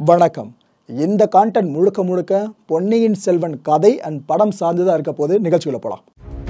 வணக்கம் இந்த கான்டென்ட் முழுக்க முழுக்க பொன்னியின் செல்வன் கதை அண்ட் படம் சார்ந்துதான் இருக்க போது நிகழ்ச்சிகளை போலாம்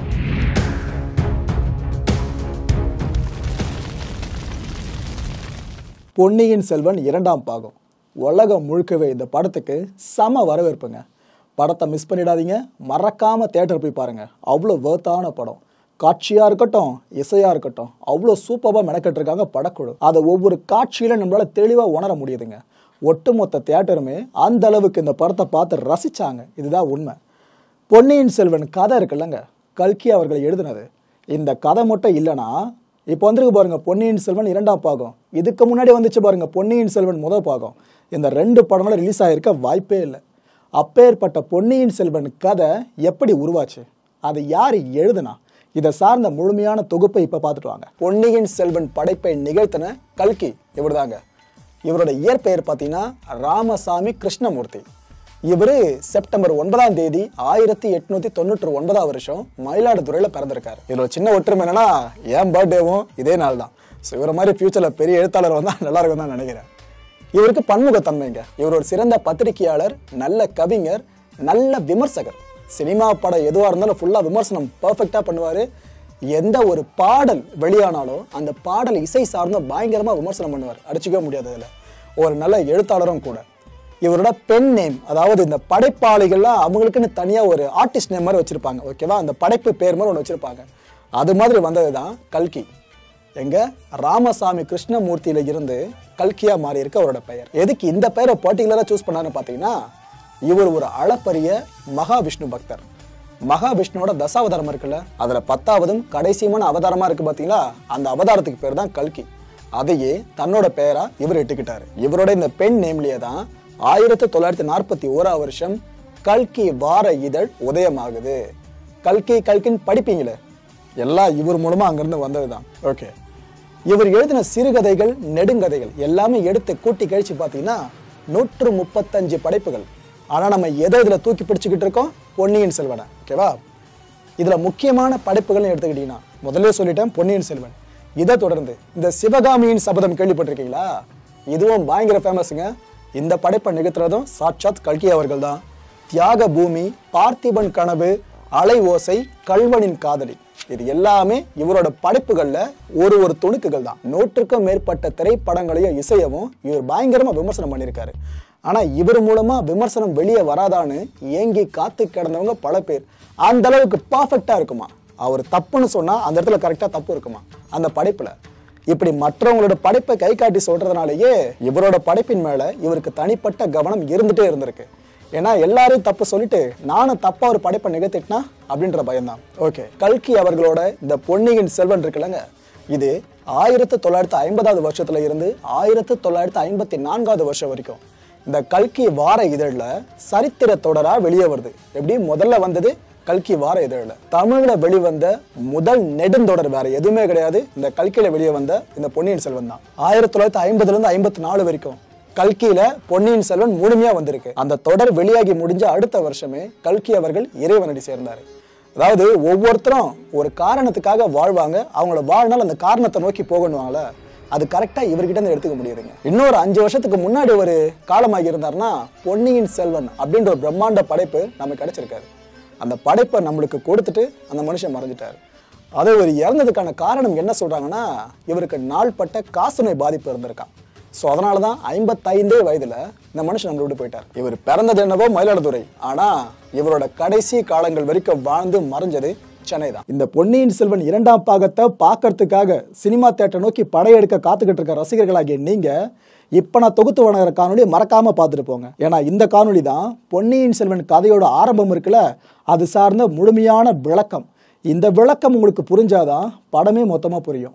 பொன்னியின் செல்வன் இரண்டாம் பாகம் உலகம் முழுக்கவே இந்த படத்துக்கு சம வரவேற்புங்க படத்தை மிஸ் பண்ணிடாதீங்க மறக்காம தேட்டர் போய் பாருங்க அவ்வளோ வேர்த்தான படம் காட்சியா இருக்கட்டும் இசையா இருக்கட்டும் அவ்வளோ சூப்பராக மெனக்கெட்டிருக்காங்க படக்குழு அதை ஒவ்வொரு காட்சியில நம்மளால தெளிவாக உணர முடியுதுங்க ஒட்டுமொத்த தியேட்டருமே அந்த அளவுக்கு இந்த படத்தை பார்த்து ரசிச்சாங்க இதுதான் உண்மை பொன்னியின் செல்வன் கதை இருக்குல்லங்க கல்கி அவர்கள் எழுதினது இந்த கதை மட்டும் இல்லைன்னா இப்போ வந்திருக்கு பாருங்க பொன்னியின் செல்வன் இரண்டாம் பாகம் இதுக்கு முன்னாடி வந்துச்சு பாருங்க பொன்னியின் செல்வன் முதல் பாகம் இந்த ரெண்டு படங்களும் ரிலீஸ் ஆகிருக்க வாய்ப்பே இல்லை அப்பேற்பட்ட பொன்னியின் செல்வன் கதை எப்படி உருவாச்சு அதை யார் எழுதுனா இதை சார்ந்த முழுமையான தொகுப்பை இப்போ பார்த்துட்டு வாங்க பொன்னியின் செல்வன் படைப்பை நிகழ்த்தின கல்கி இவர்தாங்க இவரோட இயற்பெயர் பார்த்தீங்கன்னா ராமசாமி கிருஷ்ணமூர்த்தி இவர் செப்டம்பர் ஒன்பதாம் தேதி ஆயிரத்தி எட்நூத்தி தொண்ணூற்றி ஒன்பதாம் வருஷம் மயிலாடுதுறையில் பிறந்திருக்காரு இதில் சின்ன ஒற்றுமை என்னன்னா என் பர்த்டேவும் இதே நாள் தான் ஸோ இவரை மாதிரி ஃபியூச்சரில் பெரிய எழுத்தாளர் வந்தால் நல்லா இருக்கும் தான் நினைக்கிறேன் இவருக்கு பன்முகத்தன்மைங்க இவர் ஒரு சிறந்த பத்திரிகையாளர் நல்ல கவிஞர் நல்ல விமர்சகர் சினிமா படம் எதுவாக இருந்தாலும் ஃபுல்லாக விமர்சனம் பர்ஃபெக்டாக பண்ணுவார் எந்த ஒரு பாடல் வெளியானாலும் அந்த பாடல் இசை சார்ந்த பயங்கரமாக விமர்சனம் பண்ணுவார் அடிச்சுக்கவே முடியாது அதில் ஒரு நல்ல எழுத்தாளரும் கூட இவரோட பென் நேம் அதாவது இந்த படைப்பாளிகள்லாம் அவங்களுக்குன்னு தனியாக ஒரு ஆர்டிஸ்ட் நேம் மாதிரி வச்சுருப்பாங்க ஓகேவா அந்த படைப்பு பேர் மாதிரி ஒன்று வச்சுருப்பாங்க அது மாதிரி வந்தது தான் கல்கி எங்க ராமசாமி கிருஷ்ணமூர்த்தியில இருந்து கல்கியா மாறி இருக்க அவரோட பெயர் எதுக்கு இந்த பெயரை பர்டிகுலராக சூஸ் பண்ணாருன்னு பார்த்தீங்கன்னா இவர் ஒரு அளப்பரிய மகாவிஷ்ணு பக்தர் மகாவிஷ்ணுவோட தசாவதாரம் இருக்குல்ல அதுல பத்தாவதும் கடைசியமான அவதாரமா இருக்கு பாத்தீங்களா அந்த அவதாரத்துக்கு பேர் தான் கல்கி அதையே தன்னோட பெயரா இவர் இட்டுக்கிட்டாரு இவரோட இந்த பெண் நேம்லயே தான் ஆயிரத்தி தொள்ளாயிரத்தி நாற்பத்தி ஓராம் வருஷம் கல்கி வார இதழ் உதயமாகுது கல்கி கல்கின்னு படிப்பீங்களே எல்லாம் இவர் மூலமா அங்கிருந்து வந்ததுதான் ஓகே இவர் எழுதின சிறுகதைகள் நெடுங்கதைகள் எல்லாமே எடுத்து கூட்டி கழிச்சு பார்த்தீங்கன்னா நூற்று முப்பத்தஞ்சு படைப்புகள் ஆனால் நம்ம எதை இதில் தூக்கி பிடிச்சிக்கிட்டு இருக்கோம் பொன்னியின் செல்வனை ஓகேவா இதில் முக்கியமான படைப்புகள்னு எடுத்துக்கிட்டீங்கன்னா முதல்ல சொல்லிட்டேன் பொன்னியின் செல்வன் இதை தொடர்ந்து இந்த சிவகாமியின் சபதம் கேள்விப்பட்டிருக்கீங்களா இதுவும் பயங்கர ஃபேமஸுங்க இந்த படைப்பை நிகழ்த்துறதும் சாட்சாத் கல்கி அவர்கள் தான் தியாக பூமி பார்த்திபன் கனவு அலை ஓசை கல்வனின் காதலி இது எல்லாமே இவரோட படைப்புகள்ல ஒரு ஒரு துணுக்குகள் தான் நூற்றுக்கும் மேற்பட்ட திரைப்படங்களையும் இசையவும் இவர் பயங்கரமா விமர்சனம் பண்ணியிருக்காரு ஆனா இவர் மூலமா விமர்சனம் வெளியே வராதான்னு ஏங்கி காத்து கிடந்தவங்க பல பேர் அந்த அளவுக்கு பர்ஃபெக்டா இருக்குமா அவர் தப்புன்னு சொன்னா அந்த இடத்துல கரெக்டா தப்பு இருக்குமா அந்த படைப்புல இப்படி மற்றவங்களோட படைப்பை கை காட்டி சொல்றதுனாலயே இவரோட படைப்பின் மேல இவருக்கு தனிப்பட்ட கவனம் இருந்துட்டே இருந்திருக்கு ஏன்னா எல்லாரும் தப்பு சொல்லிட்டு நானும் தப்பா ஒரு படைப்பை நிகழ்த்திட்டனா அப்படின்ற பயம்தான் ஓகே கல்கி அவர்களோட இந்த பொன்னியின் செல்வன் இருக்குல்லங்க இது ஆயிரத்தி தொள்ளாயிரத்தி ஐம்பதாவது வருஷத்துல இருந்து ஆயிரத்தி தொள்ளாயிரத்தி ஐம்பத்தி நான்காவது வருஷம் வரைக்கும் இந்த கல்கி வார இதழில் சரித்திர தொடரா வெளியே வருது எப்படி முதல்ல வந்தது கல்கி வார இதழில் தமிழ்ல வெளிவந்த முதல் நெடுந்தொடர் வேற எதுவுமே கிடையாது இந்த கல்கியில வெளியே வந்த இந்த பொன்னியின் செல்வன் தான் ஆயிரத்தி தொள்ளாயிரத்தி ஐம்பதுல இருந்து ஐம்பத்தி நாலு வரைக்கும் கல்கியில பொன்னியின் செல்வன் முழுமையா வந்திருக்கு அந்த தொடர் வெளியாகி முடிஞ்ச அடுத்த வருஷமே கல்கி அவர்கள் இறைவனடி சேர்ந்தாரு அதாவது ஒவ்வொருத்தரும் ஒரு காரணத்துக்காக வாழ்வாங்க அவங்களோட வாழ்நாள் அந்த காரணத்தை நோக்கி போகணுவாங்கள அது கரெக்டா இவர்கிட்ட இருந்து எடுத்துக்க முடியுதுங்க இன்னொரு அஞ்சு வருஷத்துக்கு முன்னாடி ஒரு காலமாகி இருந்தாருன்னா பொன்னியின் செல்வன் அப்படின்ற ஒரு பிரம்மாண்ட படைப்பு நமக்கு கிடைச்சிருக்காரு அந்த படைப்பை நம்மளுக்கு கொடுத்துட்டு அந்த மனுஷன் மறைஞ்சிட்டாரு அது ஒரு இறந்ததுக்கான காரணம் என்ன சொல்றாங்கன்னா இவருக்கு நாள்பட்ட காசநோய் பாதிப்பு இருந்திருக்கான் ஸோ அதனால தான் ஐம்பத்தைந்தே வயதுல இந்த மனுஷன் நம்மளை விட்டு போயிட்டார் இவர் பிறந்தது என்னவோ மயிலாடுதுறை ஆனா இவரோட கடைசி காலங்கள் வரைக்கும் வாழ்ந்து மறைஞ்சது சென்னை தான் இந்த பொன்னியின் செல்வன் இரண்டாம் பாகத்தை பார்க்கறதுக்காக சினிமா தேட்டர் நோக்கி படையெடுக்க காத்துக்கிட்டு இருக்க ரசிகர்களாகிய நீங்க இப்ப நான் தொகுத்து வணங்குற காணொலி மறக்காம பார்த்துட்டு போங்க ஏன்னா இந்த காணொலி தான் பொன்னியின் செல்வன் கதையோட ஆரம்பம் இருக்குல்ல அது சார்ந்த முழுமையான விளக்கம் இந்த விளக்கம் உங்களுக்கு புரிஞ்சாதான் படமே மொத்தமா புரியும்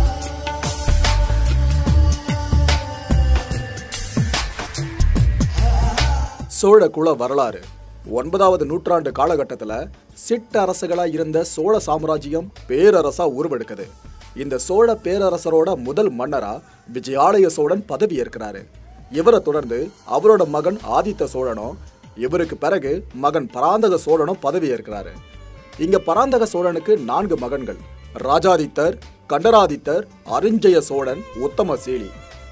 சோழ குல வரலாறு ஒன்பதாவது நூற்றாண்டு காலகட்டத்தில் சிற்றரசுகளா இருந்த சோழ சாம்ராஜ்யம் பேரரசா உருவெடுக்குது இந்த சோழ பேரரசரோட முதல் மன்னரா விஜயாலய சோழன் பதவி ஏற்கிறாரு இவரை தொடர்ந்து அவரோட மகன் ஆதித்த சோழனும் இவருக்கு பிறகு மகன் பராந்தக சோழனும் பதவி ஏற்கிறாரு இங்க பராந்தக சோழனுக்கு நான்கு மகன்கள் ராஜாதித்தர் கண்டராதித்தர் அரிஞ்சய சோழன் உத்தமசீலி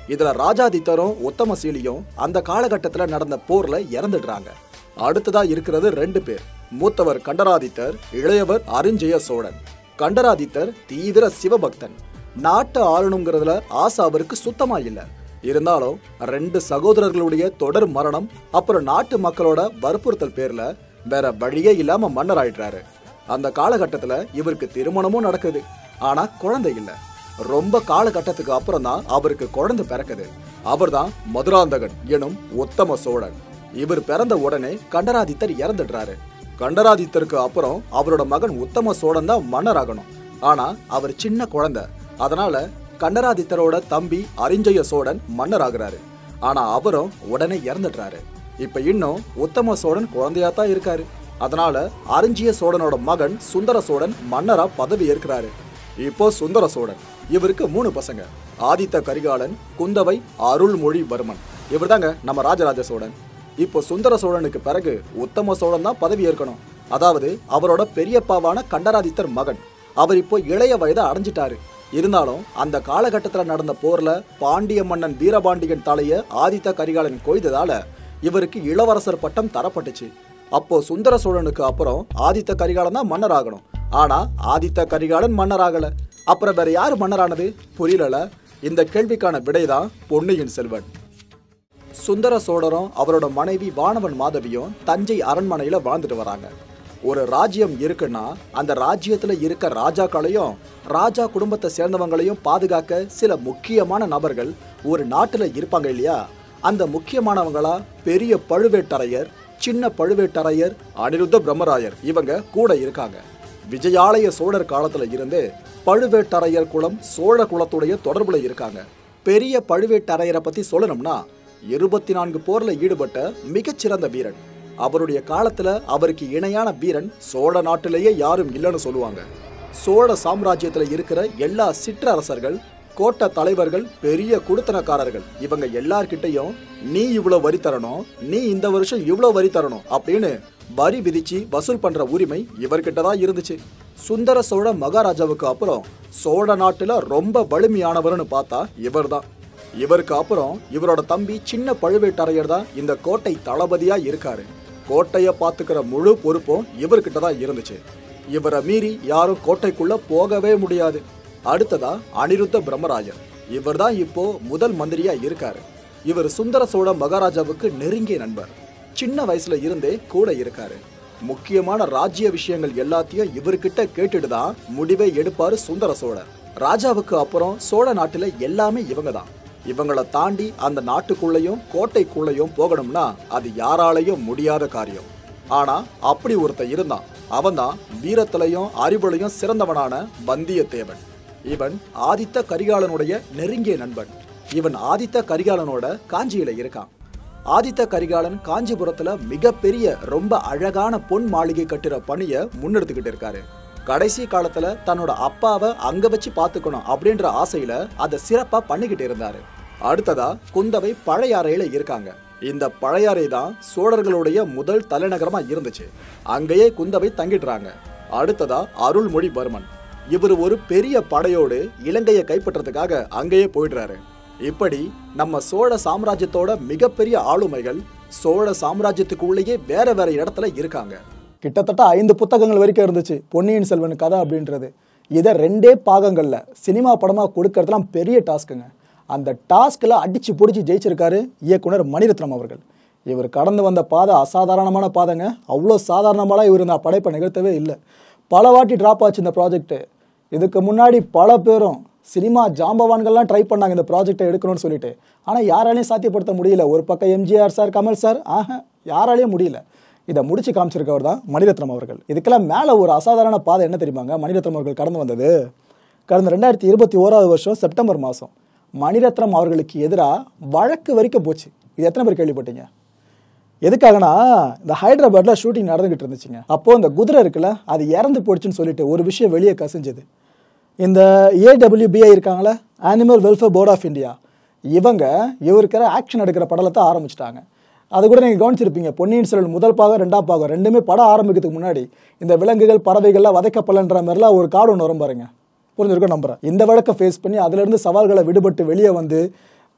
இதுல ராஜாதித்தரும் உத்தமசீலியும் அந்த காலகட்டத்துல நடந்த போர்ல இறந்துடுறாங்க அடுத்ததா இருக்கிறது ரெண்டு பேர் மூத்தவர் கண்டராதித்தர் இளையவர் அரிஞ்சய சோழன் கண்டராதித்தர் தீவிர சிவபக்தன் நாட்டை ஆளணுங்கிறதுல ஆசை அவருக்கு சுத்தமா இல்ல இருந்தாலும் ரெண்டு சகோதரர்களுடைய தொடர் மரணம் அப்புறம் நாட்டு மக்களோட வற்புறுத்தல் பேர்ல வேற வழியே இல்லாம மன்னர் ஆயிடுறாரு அந்த காலகட்டத்துல இவருக்கு திருமணமும் நடக்குது ஆனா குழந்தை இல்ல ரொம்ப காலகட்டத்துக்கு அப்புறம் தான் அவருக்கு குழந்தை பிறக்குது அவர்தான் மதுராந்தகன் எனும் உத்தம சோழன் இவர் பிறந்த உடனே கண்டராதித்தர் இறந்துடுறாரு கண்டராதித்தருக்கு அப்புறம் அவரோட மகன் உத்தம சோழன் தான் மன்னராகணும் ஆனா அவர் சின்ன குழந்தை அதனால கண்டராதித்தரோட தம்பி அரிஞ்சய சோழன் மன்னராகிறாரு ஆனா அவரும் உடனே இறந்துடுறாரு இப்ப இன்னும் உத்தம சோழன் குழந்தையா தான் இருக்காரு அதனால அரிஞ்சிய சோழனோட மகன் சுந்தர சோழன் மன்னரா பதவி ஏற்கிறாரு இப்போ சுந்தர சோழன் இவருக்கு மூணு பசங்க ஆதித்த கரிகாலன் குந்தவை அருள்மொழிவர்மன் இவர்தாங்க நம்ம ராஜராஜ சோழன் இப்போ சுந்தர சோழனுக்கு பிறகு உத்தம சோழன் தான் பதவி ஏற்கணும் அதாவது அவரோட பெரியப்பாவான கண்டராதித்தர் மகன் அவர் இப்போ இளைய வயதை அடைஞ்சிட்டாரு இருந்தாலும் அந்த காலகட்டத்தில் நடந்த போர்ல பாண்டிய மன்னன் வீரபாண்டியன் தலைய ஆதித்த கரிகாலன் கொய்ததால இவருக்கு இளவரசர் பட்டம் தரப்பட்டுச்சு அப்போ சுந்தர சோழனுக்கு அப்புறம் ஆதித்த கரிகாலன் தான் மன்னர் ஆகணும் ஆனா ஆதித்த கரிகாலன் மன்னர் ஆகல அப்புறம் வேற யார் மன்னரானது புரியல இந்த கேள்விக்கான விடைதான் பொன்னியின் செல்வன் சுந்தர சோழரும் அவரோட மனைவி வானவன் மாதவியும் தஞ்சை அரண்மனையில வாழ்ந்துட்டு வராங்க ஒரு ராஜ்யம் இருக்குன்னா அந்த ராஜ்யத்துல இருக்க ராஜாக்களையும் ராஜா குடும்பத்தை சேர்ந்தவங்களையும் பாதுகாக்க சில முக்கியமான நபர்கள் ஒரு நாட்டுல இருப்பாங்க இல்லையா அந்த முக்கியமானவங்களா பெரிய பழுவேட்டரையர் சின்ன பழுவேட்டரையர் அனிருத்த பிரம்மராயர் இவங்க கூட இருக்காங்க விஜயாலய சோழர் காலத்துல இருந்தே பழுவேட்டரையர் குலம் சோழ குலத்துடைய தொடர்புல இருக்காங்க பெரிய பழுவேட்டரையரை பத்தி சொல்லணும்னா இருபத்தி நான்கு போர்ல ஈடுபட்ட மிகச்சிறந்த வீரன் அவருடைய காலத்துல அவருக்கு இணையான வீரன் சோழ நாட்டிலேயே யாரும் இல்லைன்னு சொல்லுவாங்க சோழ சாம்ராஜ்யத்துல இருக்கிற எல்லா சிற்றரசர்கள் கோட்ட தலைவர்கள் பெரிய குடுத்தனக்காரர்கள் இவங்க எல்லார்கிட்டையும் நீ இவ்வளவு வரி தரணும் நீ இந்த வருஷம் இவ்வளவு வரி தரணும் அப்படின்னு வரி விதிச்சு வசூல் பண்ற உரிமை இவர்கிட்ட தான் இருந்துச்சு சுந்தர சோழ மகாராஜாவுக்கு அப்புறம் சோழ நாட்டுல ரொம்ப வலிமையானவர்னு பார்த்தா இவர்தான் இவருக்கு அப்புறம் இவரோட தம்பி சின்ன பழுவேட்டரையர் தான் இந்த கோட்டை தளபதியா இருக்காரு கோட்டைய பாத்துக்கிற முழு பொறுப்பும் இவர்கிட்ட தான் இருந்துச்சு இவரை மீறி யாரும் கோட்டைக்குள்ள போகவே முடியாது அடுத்ததா அனிருத்த பிரம்மராயர் இவர்தான் இப்போ முதல் மந்திரியா இருக்காரு இவர் சுந்தர சோழ மகாராஜாவுக்கு நெருங்கிய நண்பர் சின்ன வயசுல இருந்தே கூட இருக்காரு முக்கியமான ராஜ்ய விஷயங்கள் எல்லாத்தையும் இவர்கிட்ட கேட்டுட்டு தான் முடிவை எடுப்பாரு சுந்தர சோழர் ராஜாவுக்கு அப்புறம் சோழ நாட்டுல எல்லாமே இவங்க தான் இவங்களை தாண்டி அந்த நாட்டுக்குள்ளேயும் கோட்டைக்குள்ளேயும் போகணும்னா அது யாராலையும் முடியாத காரியம் ஆனா அப்படி ஒருத்தன் இருந்தான் அவன்தான் வீரத்திலையும் அறிவுலையும் சிறந்தவனான வந்தியத்தேவன் இவன் ஆதித்த கரிகாலனுடைய நெருங்கிய நண்பன் இவன் ஆதித்த கரிகாலனோட காஞ்சியில இருக்கான் ஆதித்த கரிகாலன் காஞ்சிபுரத்துல மிகப்பெரிய ரொம்ப அழகான பொன் மாளிகை கட்டுற பணியை முன்னெடுத்துக்கிட்டு இருக்காரு கடைசி காலத்துல தன்னோட அப்பாவை அங்க வச்சு பாத்துக்கணும் அப்படின்ற ஆசையில அதை சிறப்பா பண்ணிக்கிட்டு இருந்தாரு அடுத்ததா குந்தவை பழையாறையில இருக்காங்க இந்த பழையாறை தான் சோழர்களுடைய முதல் தலைநகரமா இருந்துச்சு அங்கேயே குந்தவை தங்கிடுறாங்க அடுத்ததா அருள்மொழிவர்மன் இவர் ஒரு பெரிய படையோடு இலங்கையை கைப்பற்றதுக்காக அங்கேயே போயிடுறாரு இப்படி நம்ம சோழ சாம்ராஜ்யத்தோட மிகப்பெரிய ஆளுமைகள் சோழ சாம்ராஜ்யத்துக்குள்ளேயே வேற வேற இடத்துல இருக்காங்க கிட்டத்தட்ட ஐந்து புத்தகங்கள் வரைக்கும் இருந்துச்சு பொன்னியின் செல்வன் கதை அப்படின்றது இதை ரெண்டே பாகங்கள்ல சினிமா படமா கொடுக்கறதுலாம் பெரிய டாஸ்க்குங்க அந்த டாஸ்கில் அடிச்சு பிடிச்சி ஜெயிச்சிருக்காரு இயக்குனர் மணிரத்னம் அவர்கள் இவர் கடந்து வந்த பாதை அசாதாரணமான பாதைங்க அவ்வளோ சாதாரணமாலாம் இவர் இந்த படைப்பை நிகழ்த்தவே இல்லை பல வாட்டி ட்ராப் ஆச்சு இந்த ப்ராஜெக்ட் இதுக்கு முன்னாடி பல பேரும் சினிமா ஜாம்பவான்கள்லாம் ட்ரை பண்ணாங்க இந்த ப்ராஜெக்டை எடுக்கணும்னு சொல்லிட்டு ஆனால் யாராலையும் சாத்தியப்படுத்த முடியல ஒரு பக்கம் எம்ஜிஆர் சார் கமல் சார் ஆஹா யாராலையும் முடியல இதை முடிச்சு காமிச்சிருக்கவர் தான் மணிரத்னம் அவர்கள் இதுக்கெல்லாம் மேலே ஒரு அசாதாரண பாதை என்ன தெரியுமாங்க மணிரத்னம் அவர்கள் கடந்து வந்தது கடந்த ரெண்டாயிரத்தி இருபத்தி ஓராவது வருஷம் செப்டம்பர் மாதம் மணிரத்னம் அவர்களுக்கு எதிராக வழக்கு வரைக்கும் போச்சு இது எத்தனை பேர் கேள்விப்பட்டீங்க எதுக்காகனா இந்த ஹைதராபாத்ல ஷூட்டிங் நடந்துகிட்டு இருந்துச்சுங்க அப்போ இந்த குதிரை இருக்குல்ல அது இறந்து போயிடுச்சுன்னு சொல்லிட்டு ஒரு விஷயம் வெளியே கசிஞ்சது இந்த ஏடபிள்யூபிஐ இருக்காங்களே animal welfare board of India இவங்க இவருக்கிற ஆக்ஷன் எடுக்கிற படலத்தை ஆரம்பிச்சிட்டாங்க அது கூட நீங்கள் கவனிச்சிருப்பீங்க பொன்னியின் செல்வன் முதல் பாகம் ரெண்டாம் பாகம் ரெண்டுமே படம் ஆரம்பிக்கிறதுக்கு முன்னாடி இந்த விலங்குகள் பறவைகள்லாம் வதைக்கப்படலன்ற மாதிரிலாம் ஒரு கார்டு ஒன்று வரும் பாருங்க புரிஞ்சிருக்கும் நம்புறேன் இந்த வழக்கை ஃபேஸ் பண்ணி அதிலிருந்து சவால்களை விடுபட்டு வெளியே வந்து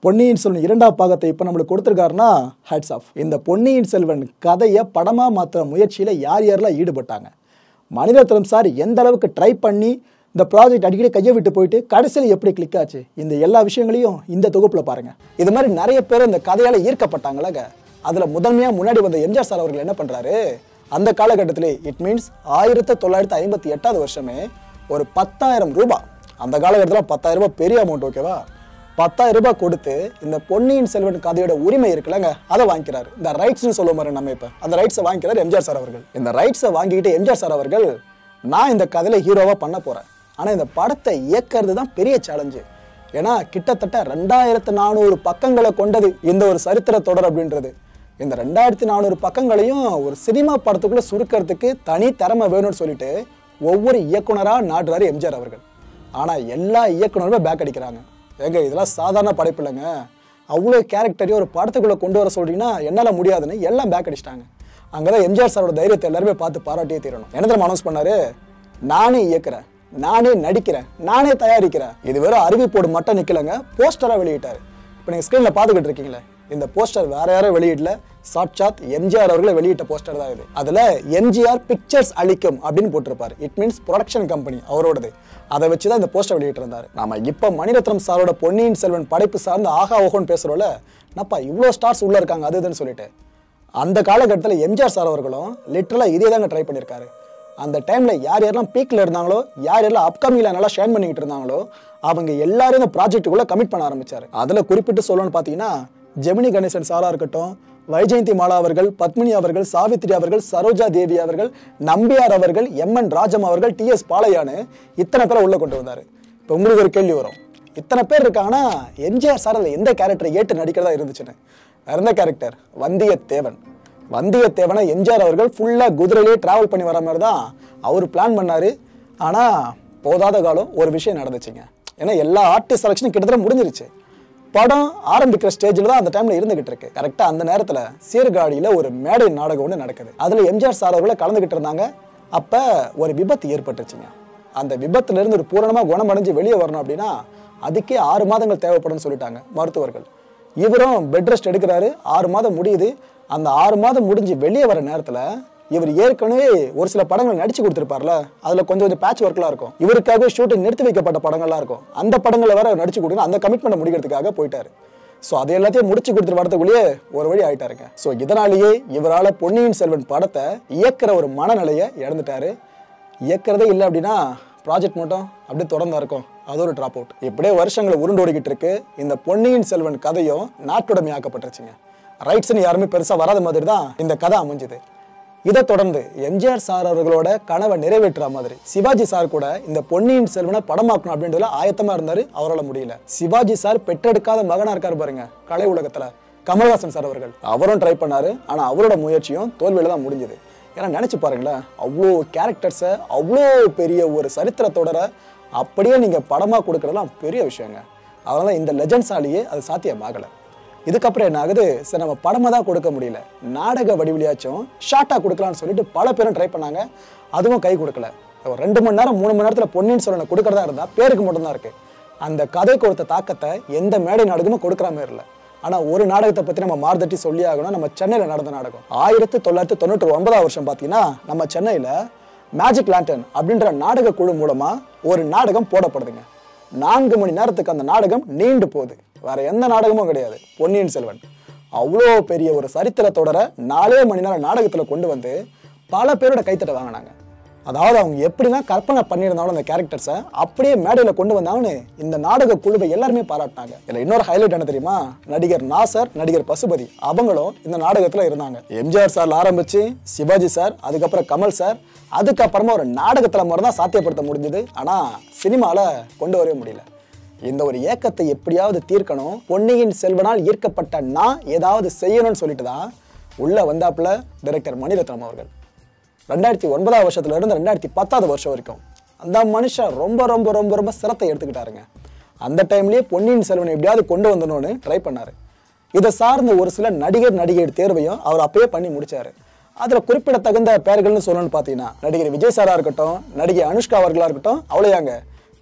பொன்னியின் செல்வன் இரண்டாம் பாகத்தை இப்போ நம்மளுக்கு கொடுத்துருக்காருன்னா ஹேட்ஸ் ஆஃப் இந்த பொன்னியின் செல்வன் கதையை படமாக மாற்றுற முயற்சியில் யார் யாரெல்லாம் ஈடுபட்டாங்க மணிரத்னம் சார் எந்த அளவுக்கு ட்ரை பண்ணி இந்த ப்ராஜெக்ட் அடிக்கடி கையை விட்டு போயிட்டு கடைசியில் எப்படி கிளிக் ஆச்சு இந்த எல்லா விஷயங்களையும் இந்த தொகுப்பில் பாருங்க இது மாதிரி நிறைய பேர் இந்த கதையால் ஈர்க்கப்பட்டாங்களங்க அதில் முதன்மையாக முன்னாடி வந்த எம்ஜிஆர் சார் அவர்கள் என்ன பண்ணுறாரு அந்த காலகட்டத்திலே இட் மீன்ஸ் ஆயிரத்தி தொள்ளாயிரத்தி ஐம்பத்தி எட்டாவது வருஷமே ஒரு பத்தாயிரம் ரூபாய் அந்த காலகட்டத்தில் பத்தாயிரம் ரூபாய் பெரிய அமௌண்ட் ஓகேவா பத்தாயிரம் ரூபாய் கொடுத்து இந்த பொன்னியின் செல்வன் கதையோட உரிமை இருக்குல்லங்க அதை வாங்கிக்கிறாரு இந்த ரைட்ஸ்னு சொல்லுவோம் பாரு நம்ம இப்போ அந்த ரைட்ஸை வாங்கிக்கிறார் எம்ஜிஆர் சார் அவர்கள் இந்த ரைட்ஸை வாங்கிக்கிட்டு எம்ஜிஆர் சார் அவர்கள் நான் இந்த கதையில ஹீரோவா பண்ண போறேன் ஆனா இந்த படத்தை இயக்கிறது தான் பெரிய சேலஞ்சு ஏன்னா கிட்டத்தட்ட ரெண்டாயிரத்து நானூறு பக்கங்களை கொண்டது இந்த ஒரு சரித்திர தொடர் அப்படின்றது இந்த ரெண்டாயிரத்தி நானூறு பக்கங்களையும் ஒரு சினிமா படத்துக்குள்ள சுருக்கிறதுக்கு தனி திறமை வேணும்னு சொல்லிட்டு ஒவ்வொரு இயக்குனரா நாடுறாரு எம்ஜிஆர் அவர்கள் ஆனா எல்லா இயக்குனருமே பேக் அடிக்கிறாங்க ஏங்க இதெல்லாம் சாதாரண படைப்பு இல்லைங்க அவ்வளோ கேரக்டரையும் ஒரு படத்துக்குள்ள கொண்டு வர சொல்றீங்கன்னா என்னால் முடியாதுன்னு எல்லாம் பேக் அடிச்சிட்டாங்க அங்கதான் எம்ஜிஆர் சாரோட தைரியத்தை எல்லாருமே பார்த்து பாராட்டியே தீரணும் என்ன தெரியுமா அனௌன்ஸ் பண்ணாரு நானே இயக்குறேன் நானே நடிக்கிறேன் நானே தயாரிக்கிறேன் இது வெறும் அறிவிப்போடு மட்டும் நிக்கலங்க போஸ்டரா வெளியிட்டாரு இப்போ நீங்க ஸ்க்ரீன்ல பார்த்துக்கிட்டு இருக்கீங்களே இந்த போஸ்டர் வேற யாரும் வெளியிடல சாட்சாத் எம்ஜிஆர் அவர்களை வெளியிட்ட போஸ்டர் தான் இது அதுல எம்ஜிஆர் பிக்சர்ஸ் அளிக்கும் அப்படின்னு போட்டிருப்பாரு இட் மீன்ஸ் ப்ரொடக்ஷன் கம்பெனி அவரோடது அதை வச்சு தான் இந்த போஸ்டர் வெளியிட்டிருந்தாரு நாம இப்போ மணிரத்னம் சாரோட பொன்னியின் செல்வன் படைப்பு சார்ந்து ஆகா ஓஹோன்னு பேசுறோம்ல என்னப்பா இவ்வளோ ஸ்டார்ஸ் உள்ள இருக்காங்க அது இதுன்னு சொல்லிட்டு அந்த காலகட்டத்தில் எம்ஜிஆர் சார் அவர்களும் லிட்டரலாக இதே தாங்க ட்ரை பண்ணியிருக்காரு அந்த டைமில் யார் யாரெல்லாம் பீக்கில் இருந்தாங்களோ யார் யாரெல்லாம் அப்கமிங்கில் நல்லா ஷேன் பண்ணிக்கிட்டு இருந்தாங்களோ அவங்க எல்லாரும் இந்த ப்ராஜெக்ட்டுக்குள்ளே கமிட் பண்ண ஆரம்பிச்சார் அதில் குறிப்பிட்டு சொல்லணும்னு பார்த்தீங்கன்னா ஜெமினி கணேசன் சாரா இருக்கட்டும் வைஜெயந்தி மாலா அவர்கள் பத்மினி அவர்கள் சாவித்ரி அவர்கள் சரோஜா தேவி அவர்கள் நம்பியார் அவர்கள் எம் என் ராஜம் அவர்கள் டி எஸ் பாளையான்னு இத்தனை பேரை உள்ள கொண்டு வந்தார் இப்போ உங்களுக்கு ஒரு கேள்வி வரும் இத்தனை பேர் இருக்காங்கன்னா எம்ஜிஆர் சார் அதில் எந்த கேரக்டரை ஏற்று நடிக்கிறதா இருந்துச்சுன்னு வேற எந்த கேரக்டர் வந்தியத்தேவன் வந்தியத்தேவனை எம்ஜிஆர் அவர்கள் ஃபுல்லாக குதிரையிலே டிராவல் பண்ணி வர மாதிரி தான் அவர் பிளான் பண்ணாரு ஆனால் போதாத காலம் ஒரு விஷயம் நடந்துச்சுங்க ஏன்னா எல்லா ஆர்டிஸ்ட் செலெக்ஷனும் கிட்டத்தட்ட முடிஞ்சிருச்சு படம் ஆரம்பிக்கிற ஸ்டேஜில் தான் அந்த டைமில் இருந்துகிட்டு இருக்கு கரெக்டாக அந்த நேரத்தில் சீர்காழியில் ஒரு மேடை நாடகம் ஒன்று நடக்குது அதில் எம்ஜிஆர் சார் அவர்களை கலந்துக்கிட்டு இருந்தாங்க அப்போ ஒரு விபத்து ஏற்பட்டுச்சுங்க அந்த விபத்துல இருந்து ஒரு பூரணமாக குணமடைஞ்சு வெளியே வரணும் அப்படின்னா அதுக்கே ஆறு மாதங்கள் தேவைப்படும்னு சொல்லிட்டாங்க மருத்துவர்கள் இவரும் பெட் ரெஸ்ட் எடுக்கிறாரு ஆறு மாதம் முடியுது அந்த ஆறு மாதம் முடிஞ்சு வெளியே வர நேரத்தில் இவர் ஏற்கனவே ஒரு சில படங்கள் நடிச்சு கொடுத்துருப்பார்ல அதில் கொஞ்சம் கொஞ்சம் பேட்ச் ஒர்க்லாம் இருக்கும் இவருக்காக ஷூட்டிங் நிறுத்தி வைக்கப்பட்ட படங்கள்லாம் இருக்கும் அந்த படங்களை வேற நடிச்சு கொடுங்க அந்த கமிட்மெண்ட் முடிக்கிறதுக்காக போயிட்டாரு ஸோ அது எல்லாத்தையும் முடிச்சு கொடுத்துட்டு வரதுக்குள்ளேயே ஒரு வழி ஆயிட்டாருங்க ஸோ இதனாலேயே இவரால் பொன்னியின் செல்வன் படத்தை இயக்குற ஒரு மனநிலையை இழந்துட்டாரு இயக்கிறதே இல்லை அப்படின்னா ப்ராஜெக்ட் மட்டும் அப்படியே தொடர்ந்து இருக்கும் அது ஒரு ட்ராப் அவுட் இப்படியே வருஷங்களை உருண்டோடிக்கிட்டு இருக்கு இந்த பொன்னியின் செல்வன் கதையும் நாட்டுடைமையாக்கப்பட்டுருச்சுங்க ரைட்ஸ்னு யாருமே பெருசாக வராத மாதிரி தான் இந்த கதை அமைஞ்சுது இதை தொடர்ந்து எம்ஜிஆர் சார் அவர்களோட கனவை நிறைவேற்றுற மாதிரி சிவாஜி சார் கூட இந்த பொன்னியின் செல்வனை படமாக்கணும் அப்படின்றதுல ஆயத்தமா இருந்தாரு அவரால் முடியல சிவாஜி சார் பெற்றெடுக்காத மகனா இருக்காரு பாருங்க கலை உலகத்துல கமல்ஹாசன் சார் அவர்கள் அவரும் ட்ரை பண்ணாரு ஆனா அவரோட முயற்சியும் தோல்வியில தான் முடிஞ்சது ஏன்னா நினைச்சு பாருங்களேன் அவ்வளோ கேரக்டர்ஸை அவ்வளோ பெரிய ஒரு சரித்திர தொடரை அப்படியே நீங்க படமா கொடுக்கறதெல்லாம் பெரிய விஷயங்க அதனால இந்த லெஜண்ட்ஸாலேயே அது சாத்தியமாகலை இதுக்கப்புறம் என்ன ஆகுது சரி நம்ம படமாக தான் கொடுக்க முடியல நாடக வடிவிலையாச்சும் ஷார்ட்டாக கொடுக்கலாம்னு சொல்லிட்டு பல பேரும் ட்ரை பண்ணாங்க அதுவும் கை கொடுக்கல ஒரு ரெண்டு மணி நேரம் மூணு மணி நேரத்தில் பொன்னியின் செல்வனை கொடுக்கறதா இருந்தால் பேருக்கு மட்டும்தான் இருக்கு அந்த கதை கொடுத்த தாக்கத்தை எந்த மேடை நாடகமும் கொடுக்குற மாதிரி இல்லை ஆனால் ஒரு நாடகத்தை பற்றி நம்ம மார்தட்டி சொல்லி ஆகணும் நம்ம சென்னையில் நடந்த நாடகம் ஆயிரத்தி தொள்ளாயிரத்தி தொண்ணூற்றி ஒன்பதாம் வருஷம் பார்த்தீங்கன்னா நம்ம சென்னையில் மேஜிக் லேண்டன் அப்படின்ற நாடக குழு மூலமாக ஒரு நாடகம் போடப்படுதுங்க நான்கு மணி நேரத்துக்கு அந்த நாடகம் நீண்டு போகுது வேற எந்த நாடகமும் கிடையாது பொன்னியின் செல்வன் அவ்வளோ பெரிய ஒரு சரித்திர தொடரை நாலே மணி நேரம் நாடகத்தில் கொண்டு வந்து பல பேரோட கைத்தட்ட வாங்கினாங்க அதாவது அவங்க எப்படிலாம் கற்பனை பண்ணியிருந்தாலும் அந்த கேரக்டர்ஸை அப்படியே மேடையில் கொண்டு வந்தாங்கன்னு இந்த நாடக குழுவை எல்லாருமே பாராட்டினாங்க இதில் இன்னொரு ஹைலைட் என்ன தெரியுமா நடிகர் நாசர் நடிகர் பசுபதி அவங்களும் இந்த நாடகத்தில் இருந்தாங்க எம்ஜிஆர் சார் ஆரம்பிச்சு சிவாஜி சார் அதுக்கப்புறம் கமல் சார் அதுக்கப்புறமா ஒரு நாடகத்தில் மட்டும் தான் சாத்தியப்படுத்த முடிஞ்சது ஆனால் சினிமாவில் கொண்டு வரவே முடியல இந்த ஒரு ஏக்கத்தை எப்படியாவது தீர்க்கணும் பொன்னியின் செல்வனால் ஈர்க்கப்பட்ட நான் ஏதாவது செய்யணும்னு சொல்லிட்டு தான் உள்ள வந்தாப்புல டைரக்டர் மணிரத்னம் அவர்கள் ரெண்டாயிரத்தி ஒன்பதாம் வருஷத்துல இருந்து ரெண்டாயிரத்தி பத்தாவது வருஷம் வரைக்கும் அந்த மனுஷன் ரொம்ப ரொம்ப ரொம்ப ரொம்ப சிரத்தை எடுத்துக்கிட்டாருங்க அந்த டைம்லயே பொன்னியின் செல்வனை எப்படியாவது கொண்டு வந்தணும்னு ட்ரை பண்ணாரு இதை சார்ந்த ஒரு சில நடிகர் நடிகை தேர்வையும் அவர் அப்பயே பண்ணி முடிச்சாரு அதுல குறிப்பிடத்தகுந்த பெயர்கள்னு சொல்லணும்னு பார்த்தீங்கன்னா நடிகர் விஜய் சாரா இருக்கட்டும் நடிகை அனுஷ்கா அவர்களா இருக்கட்டும் அவ்வளோயாங்க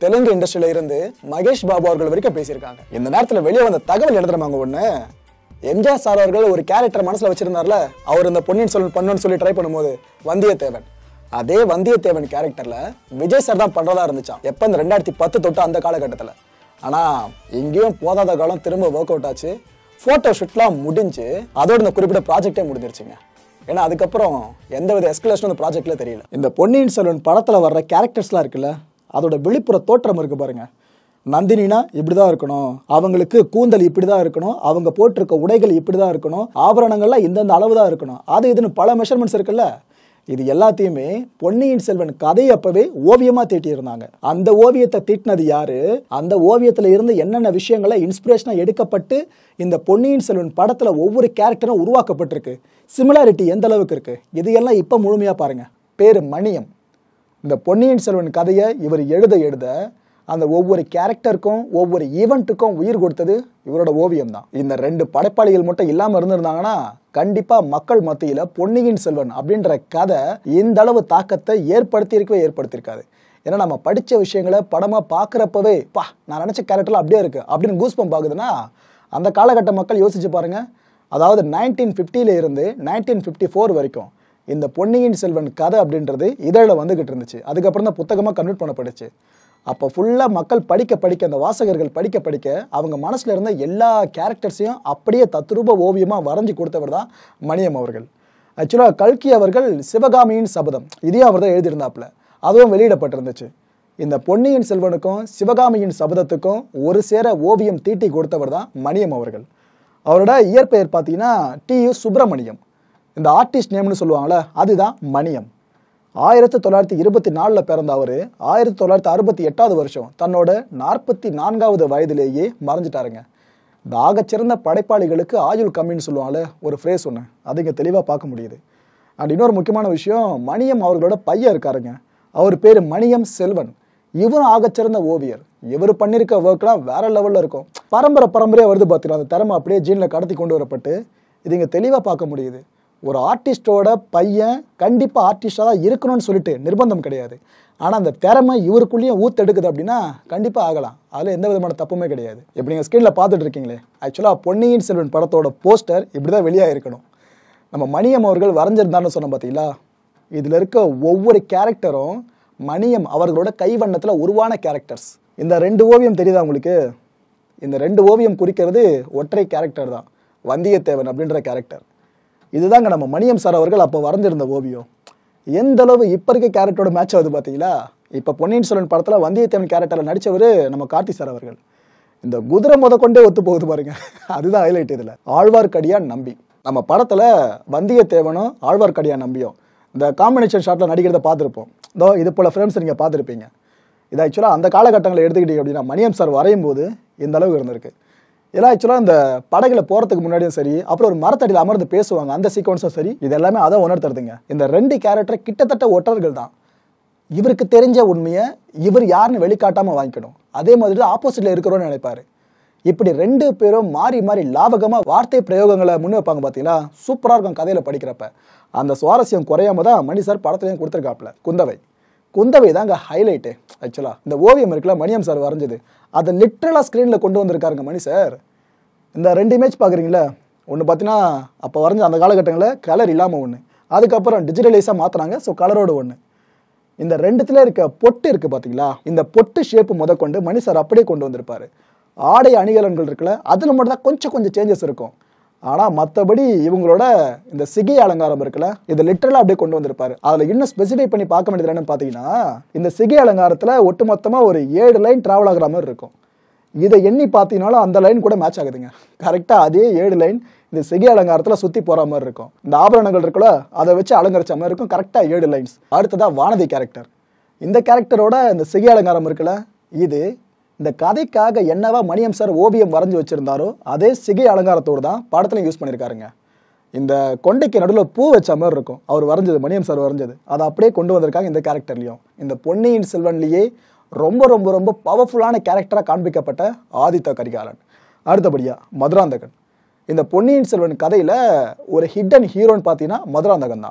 தெலுங்கு இண்டஸ்ட்ரியில இருந்து மகேஷ் பாபு அவர்கள் வரைக்கும் பேசியிருக்காங்க இந்த நேரத்துல வெளியே வந்த தகவல் எழுதுறமாங்க ஒண்ணு எம்ஜிஆர் சார் அவர்கள் ஒரு கேரக்டர் மனசுல வச்சிருந்தார்ல அவர் இந்த பொன்னியின் செல்வன் பண்ணணும்னு சொல்லி ட்ரை பண்ணும்போது வந்தியத்தேவன் அதே வந்தியத்தேவன் கேரக்டர்ல விஜய் சார் தான் பண்றதா இருந்துச்சாம் எப்ப இந்த ரெண்டாயிரத்தி பத்து தொட்டு அந்த காலகட்டத்துல ஆனா எங்கேயும் போதாத காலம் திரும்ப ஒர்க் அவுட் ஆச்சு போட்டோ ஷூட்லாம் முடிஞ்சு அதோட இந்த குறிப்பிட்ட ப்ராஜெக்டே முடிஞ்சிருச்சுங்க ஏன்னா அதுக்கப்புறம் எந்த வித எஸ்கலேஷனும் அந்த ப்ராஜெக்ட்ல தெரியல இந்த பொன்னியின் செல்வன் படத்துல வர்ற கேரக்டர்ஸ்லாம் இருக்குல்ல அதோட வெளிப்புற தோற்றம் இருக்கு பாருங்க நந்தினினா இப்படிதான் இருக்கணும் அவங்களுக்கு கூந்தல் இப்படிதான் இருக்கணும் அவங்க போட்டிருக்க உடைகள் இப்படிதான் இருக்கணும் ஆபரணங்கள்லாம் இந்தந்த அளவு தான் இருக்கணும் அது இதுன்னு பல மெஷர்மெண்ட்ஸ் இருக்குல்ல இது எல்லாத்தையுமே பொன்னியின் செல்வன் கதை அப்பவே ஓவியமா தீட்டியிருந்தாங்க அந்த ஓவியத்தை தீட்டினது யாரு அந்த ஓவியத்துல இருந்து என்னென்ன விஷயங்களை இன்ஸ்பிரேஷனா எடுக்கப்பட்டு இந்த பொன்னியின் செல்வன் படத்துல ஒவ்வொரு கேரக்டரும் உருவாக்கப்பட்டிருக்கு சிமிலாரிட்டி எந்த அளவுக்கு இருக்கு இதையெல்லாம் இப்ப முழுமையா பாருங்க பேரு மணியம் இந்த பொன்னியின் செல்வன் கதையை இவர் எழுத எழுத அந்த ஒவ்வொரு கேரக்டருக்கும் ஒவ்வொரு ஈவெண்ட்டுக்கும் உயிர் கொடுத்தது இவரோட ஓவியம் தான் இந்த ரெண்டு படைப்பாளிகள் மட்டும் இல்லாம இருந்திருந்தாங்கன்னா கண்டிப்பா மக்கள் மத்தியில பொன்னியின் செல்வன் அப்படின்ற கதை இந்த அளவு தாக்கத்தை ஏற்படுத்தியிருக்கவே ஏற்படுத்தியிருக்காது ஏன்னா நம்ம படிச்ச விஷயங்களை படமா பார்க்குறப்பவே பா நான் நினைச்ச கேரக்டர்லாம் அப்படியே இருக்கு அப்படின்னு கூஸ்பம் பாக்குதுன்னா அந்த காலகட்ட மக்கள் யோசிச்சு பாருங்க அதாவது நைன்டீன் ஃபிஃப்டியில இருந்து நைன்டீன் ஃபிஃப்டி ஃபோர் வரைக்கும் இந்த பொன்னியின் செல்வன் கதை அப்படின்றது இதழில் வந்துகிட்டு இருந்துச்சு அதுக்கப்புறம் தான் புத்தகமாக கன்வெர்ட் பண்ணப்படுச்சு அப்போ ஃபுல்லாக மக்கள் படிக்க படிக்க அந்த வாசகர்கள் படிக்க படிக்க அவங்க மனசில் இருந்த எல்லா கேரக்டர்ஸையும் அப்படியே தத்ரூப ஓவியமாக வரைஞ்சி கொடுத்தவர் தான் மணியம் அவர்கள் ஆக்சுவலாக கல்கி அவர்கள் சிவகாமியின் சபதம் இதையும் அவர் தான் எழுதியிருந்தாப்புல அதுவும் வெளியிடப்பட்டிருந்துச்சு இந்த பொன்னியின் செல்வனுக்கும் சிவகாமியின் சபதத்துக்கும் ஒரு சேர ஓவியம் தீட்டி கொடுத்தவர் தான் மணியம் அவர்கள் அவரோட இயற்பெயர் பார்த்தீங்கன்னா டி யு சுப்பிரமணியம் இந்த ஆர்டிஸ்ட் நேம்னு சொல்லுவாங்கள்ல அதுதான் மணியம் ஆயிரத்தி தொள்ளாயிரத்தி இருபத்தி நாலில் பிறந்த அவர் ஆயிரத்தி தொள்ளாயிரத்தி அறுபத்தி எட்டாவது வருஷம் தன்னோட நாற்பத்தி நான்காவது வயதிலேயே மறைஞ்சிட்டாருங்க இந்த ஆகச்சிறந்த படைப்பாளிகளுக்கு ஆயுள் கம்மின்னு சொல்லுவாங்கல்ல ஒரு ஃப்ரேஸ் ஒன்று அது இங்கே தெளிவாக பார்க்க முடியுது அண்ட் இன்னொரு முக்கியமான விஷயம் மணியம் அவர்களோட பையன் இருக்காருங்க அவர் பேர் மணியம் செல்வன் இவரும் ஆகச்சிறந்த ஓவியர் இவர் பண்ணியிருக்க ஒர்க்லாம் வேற லெவலில் இருக்கும் பரம்பரை பரம்பரையாக வருது பார்த்தீங்கன்னா அந்த திறமை அப்படியே ஜீனில் கடத்தி கொண்டு வரப்பட்டு இது இங்கே தெளிவாக பார்க்க முடியுது ஒரு ஆர்டிஸ்டோட பையன் கண்டிப்பாக ஆர்டிஸ்டாக தான் இருக்கணும்னு சொல்லிட்டு நிர்பந்தம் கிடையாது ஆனால் அந்த திறமை இவருக்குள்ளேயும் ஊத்தெடுக்குது அப்படின்னா கண்டிப்பாக ஆகலாம் அதில் எந்த விதமான தப்புமே கிடையாது இப்போ நீங்கள் ஸ்க்ரீனில் பார்த்துட்டு இருக்கீங்களே ஆக்சுவலாக பொன்னியின் செல்வன் படத்தோட போஸ்டர் இப்படி தான் வெளியாக இருக்கணும் நம்ம மணியம் அவர்கள் வரைஞ்சிருந்தான்னு சொன்னோம் பார்த்தீங்களா இதில் இருக்க ஒவ்வொரு கேரக்டரும் மணியம் அவர்களோட கைவண்ணத்தில் உருவான கேரக்டர்ஸ் இந்த ரெண்டு ஓவியம் தெரியுதா உங்களுக்கு இந்த ரெண்டு ஓவியம் குறிக்கிறது ஒற்றை கேரக்டர் தான் வந்தியத்தேவன் அப்படின்ற கேரக்டர் இதுதாங்க நம்ம மணியம் சார் அவர்கள் அப்போ வரைஞ்சிருந்த ஓவியம் எந்த அளவு இப்போ இருக்க கேரக்டரோட மேட்ச் ஆகுது பார்த்தீங்களா இப்போ பொன்னியின் செல்வன் படத்தில் வந்தியத்தேவன் கேரக்டரில் நடித்தவர் நம்ம கார்த்தி சார் அவர்கள் இந்த குதிரை முத கொண்டே ஒத்து போகுது பாருங்க அதுதான் ஹைலைட் இதில் ஆழ்வார்க்கடியான் நம்பி நம்ம படத்தில் வந்தியத்தேவனும் ஆழ்வார்க்கடியான் நம்பியும் இந்த காம்பினேஷன் ஷாட்டில் நடிக்கிறத பார்த்துருப்போம் இதோ இது போல் ஃப்ரேம்ஸ் நீங்கள் பார்த்துருப்பீங்க இது ஆக்சுவலாக அந்த காலகட்டங்களை எடுத்துக்கிட்டீங்க அப்படின்னா மணியம் சார் வரையும் போது இந்த அளவு இருந்திருக்கு இதெல்லாம் ஆக்சுவலாக இந்த படகுல போகிறதுக்கு முன்னாடியும் சரி அப்புறம் ஒரு மரத்தடியில் அமர்ந்து பேசுவாங்க அந்த சீக்வன்ஸும் சரி இது எல்லாமே அதை உணர்த்துறதுங்க இந்த ரெண்டு கேரக்டர் கிட்டத்தட்ட ஒற்றர்கள் தான் இவருக்கு தெரிஞ்ச உண்மையை இவர் யாருன்னு வெளிக்காட்டாமல் வாங்கிக்கணும் அதே மாதிரி தான் ஆப்போசிட்டில் இருக்கிறோன்னு நினைப்பாரு இப்படி ரெண்டு பேரும் மாறி மாறி லாபகமாக வார்த்தை பிரயோகங்களை முன் வைப்பாங்க பார்த்தீங்களா சூப்பராக இருக்கும் கதையில் படிக்கிறப்ப அந்த சுவாரஸ்யம் குறையாம தான் மணி சார் படத்துலையும் கொடுத்துருக்காப்புல குந்தவை குந்தவை தாங்க ஹைலைட்டு ஆக்சுவலாக இந்த ஓவியம் இருக்குல்ல மணியம் சார் வரைஞ்சது அதை லிட்ரலாக ஸ்க்ரீனில் கொண்டு வந்திருக்காருங்க மணி சார் இந்த ரெண்டு இமேஜ் பார்க்குறீங்களா ஒன்று பார்த்தீங்கன்னா அப்போ வரைஞ்ச அந்த காலகட்டங்களில் கலர் இல்லாமல் ஒன்று அதுக்கப்புறம் டிஜிட்டலைஸாக மாற்றினாங்க ஸோ கலரோட ஒன்று இந்த ரெண்டுத்துல இருக்க பொட்டு இருக்கு பாத்தீங்களா இந்த பொட்டு ஷேப் முத கொண்டு மணி சார் அப்படியே கொண்டு வந்திருப்பாரு ஆடை அணிகலன்கள் இருக்குல்ல அதுல மட்டும் தான் கொஞ்சம் கொஞ்சம் சேஞ்சஸ் இருக்கும் ஆனா மத்தபடி இவங்களோட இந்த சிகை அலங்காரம் இருக்குல்ல இதை லிட்டரலா அப்படியே கொண்டு வந்திருப்பாரு அதுல இன்னும் ஸ்பெசிஃபை பண்ணி பார்க்க வேண்டியது என்னன்னு பாத்தீங்கன்னா இந்த சிகை அலங்காரத்துல ஒட்டுமொத்தமா ஒரு ஏழு லைன் டிராவல் ஆகுற மாதிரி இருக்கும் இதை எண்ணி பார்த்தீங்கனாலும் அந்த லைன் கூட மேட்ச் ஆகுதுங்க கரெக்டாக அதே ஏழு லைன் இந்த சிகை அலங்காரத்தில் சுற்றி போகிற மாதிரி இருக்கும் இந்த ஆபரணங்கள் இருக்குல்ல அதை வச்சு அலங்கரிச்ச மாதிரி இருக்கும் கரெக்டாக ஏழு லைன்ஸ் அடுத்ததா வானதி கேரக்டர் இந்த கேரக்டரோட இந்த சிகை அலங்காரம் இருக்குல்ல இது இந்த கதைக்காக என்னவா மணியம் சார் ஓவியம் வரைஞ்சி வச்சிருந்தாரோ அதே சிகை அலங்காரத்தோடு தான் படத்துல யூஸ் பண்ணியிருக்காருங்க இந்த கொண்டைக்கு நடுவில் பூ வச்ச மாதிரி இருக்கும் அவர் வரைஞ்சது மணியம் சார் வரைஞ்சது அதை அப்படியே கொண்டு வந்திருக்காங்க இந்த கேரக்டர்லையும் இந்த பொன்னியின் செல்வன்லேயே ரொம்ப ரொம்ப ரொம்ப பவர்ஃபுல்லான கேரக்டராக காண்பிக்கப்பட்ட ஆதித்த கரிகாலன் அடுத்தபடியா மதுராந்தகன் இந்த பொன்னியின் செல்வன் கதையில் ஒரு ஹிடன் ஹீரோன்னு பார்த்தீங்கன்னா மதுராந்தகன் தான்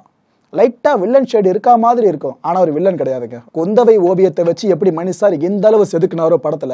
லைட்டா வில்லன் ஷேடு இருக்கா மாதிரி இருக்கும் ஆனா ஒரு வில்லன் கிடையாதுங்க குந்தவை ஓவியத்தை வச்சு எப்படி மணி சார் எந்த அளவு செதுக்குனாரோ படத்துல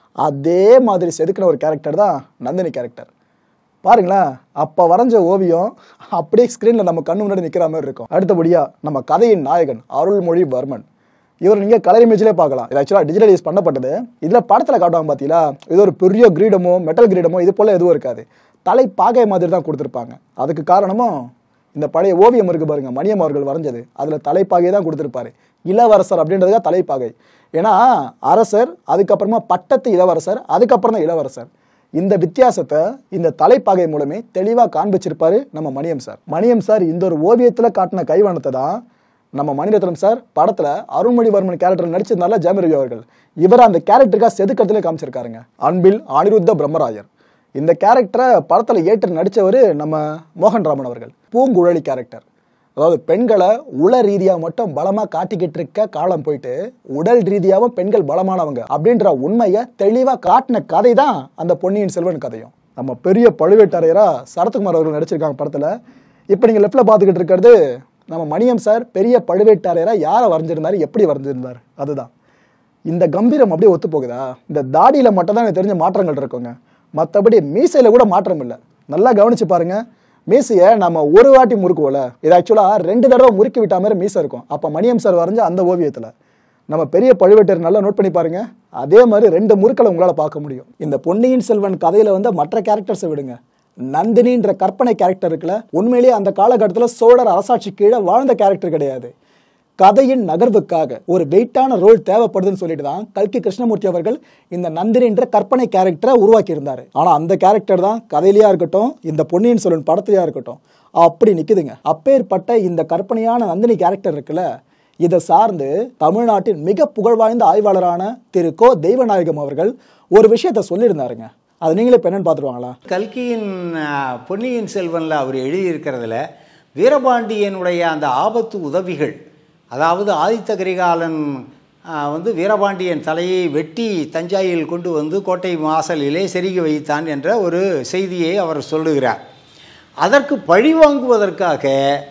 அதே மாதிரி செதுக்கின ஒரு கேரக்டர் தான் நந்தினி கேரக்டர் பாருங்களேன் அப்ப வரைஞ்ச ஓவியம் அப்படியே ஸ்கிரீன்ல நம்ம கண்ணு முன்னாடி நிக்கிற மாதிரி இருக்கும் அடுத்தபடியா நம்ம கதையின் நாயகன் அருள்மொழி வர்மன் இவர் நீங்க கலர் இமேஜ்லேயே பார்க்கலாம் இது ஆக்சுவலாக டிஜிட்டலைஸ் பண்ணப்பட்டது இதுல படத்துல காட்டுவாங்க பாத்தீங்களா இது ஒரு பெரிய கிரீடமோ மெட்டல் கிரீடமோ இது போல எதுவும் இருக்காது தலை பாகை மாதிரி தான் கொடுத்துருப்பாங்க அதுக்கு காரணமும் இந்த பழைய ஓவியம் இருக்கு பாருங்க மணியம் அவர்கள் வரைஞ்சது அதுல தலைப்பாகை தான் கொடுத்துருப்பாரு இளவரசர் அப்படின்றதுக்காக தலைப்பாகை ஏன்னா அரசர் அதுக்கப்புறமா பட்டத்து இளவரசர் அதுக்கப்புறம் தான் இளவரசர் இந்த வித்தியாசத்தை இந்த தலைப்பாகை மூலமே தெளிவா காண்பிச்சிருப்பாரு நம்ம மணியம் சார் மணியம் சார் இந்த ஒரு ஓவியத்துல காட்டின கைவண்ணத்தை தான் நம்ம மணிரத்னம் சார் படத்துல அருண்மொழிவர்மன் கேரக்டர் நடிச்சிருந்தால ஜெயம் ரவி அவர்கள் இவர் அந்த கேரக்டருக்காக செதுக்கத்திலே காமிச்சிருக்காருங்க அன்பில் அனிருத்த பிரம்மராயர் இந்த கேரக்டரை படத்துல ஏற்று நடிச்சவர் நம்ம மோகன்ராமன் அவர்கள் பூங்குழலி கேரக்டர் அதாவது பெண்களை உள ரீதியா மட்டும் பலமா காட்டிக்கிட்டு இருக்க காலம் போயிட்டு உடல் ரீதியாவும் பெண்கள் பலமானவங்க அப்படின்ற உண்மையை தெளிவா காட்டின கதை தான் அந்த பொன்னியின் செல்வன் கதையும் நம்ம பெரிய பழுவேட்டரையரா சரத்குமார் அவர்கள் நடிச்சிருக்காங்க படத்துல இப்போ நீங்க லெஃப்ட்ல பார்த்துக்கிட்டு இருக்கிறது நம்ம மணியம் சார் பெரிய பழுவேட்டரையரா யாரை வரைஞ்சிருந்தாரு எப்படி வரைஞ்சிருந்தாரு அதுதான் இந்த கம்பீரம் அப்படியே ஒத்து போகுதா இந்த தாடியில மட்டும் தான் எனக்கு தெரிஞ்ச மாற்றங்கள் இருக்குங்க மற்றபடி மீசையில கூட மாற்றம் இல்லை நல்லா கவனிச்சு பாருங்க மீசையை நம்ம ஒரு வாட்டி முறுக்குவோல இது ஆக்சுவலா ரெண்டு தடவை முறுக்கி விட்ட மாதிரி மீசை இருக்கும் அப்ப மணியம் சார் வரைஞ்ச அந்த ஓவியத்துல நம்ம பெரிய பழுவேட்டர் நல்லா நோட் பண்ணி பாருங்க அதே மாதிரி ரெண்டு முறுக்களை உங்களால பார்க்க முடியும் இந்த பொன்னியின் செல்வன் கதையில வந்து மற்ற கேரக்டர்ஸை விடுங்க நந்தினின்ற கற்பனை கேரக்டர் இருக்குல்ல உண்மையிலேயே அந்த காலகட்டத்தில் சோழர் அரசாட்சி கீழே வாழ்ந்த கேரக்டர் கிடையாது கதையின் நகர்வுக்காக ஒரு வெயிட்டான ரோல் தேவைப்படுதுன்னு சொல்லிட்டு தான் கல்கி கிருஷ்ணமூர்த்தி அவர்கள் இந்த நந்தினின்ற கற்பனை கேரக்டரை உருவாக்கி இருந்தாரு ஆனா அந்த கேரக்டர் தான் கதையிலயா இருக்கட்டும் இந்த பொன்னியின் செல்வன் படத்திலயா இருக்கட்டும் அப்படி நிக்குதுங்க அப்பேற்பட்ட இந்த கற்பனையான நந்தினி கேரக்டர் இருக்குல்ல இதை சார்ந்து தமிழ்நாட்டின் மிக புகழ்வாய்ந்த ஆய்வாளரான திரு கோ தெய்வநாயகம் அவர்கள் ஒரு விஷயத்த சொல்லியிருந்தாருங்க அது நீங்களே இப்போ என்னன்னு பார்த்துருவாங்களா கல்கியின் ஆ, பொன்னியின் செல்வனில் அவர் எழுதியிருக்கிறதுல வீரபாண்டியனுடைய அந்த ஆபத்து உதவிகள் அதாவது ஆதித்த கரிகாலன் ஆ, வந்து வீரபாண்டியன் தலையை வெட்டி தஞ்சாயில் கொண்டு வந்து கோட்டை வாசலிலே செருகி வைத்தான் என்ற ஒரு செய்தியை அவர் சொல்லுகிறார் அதற்கு பழி வாங்குவதற்காக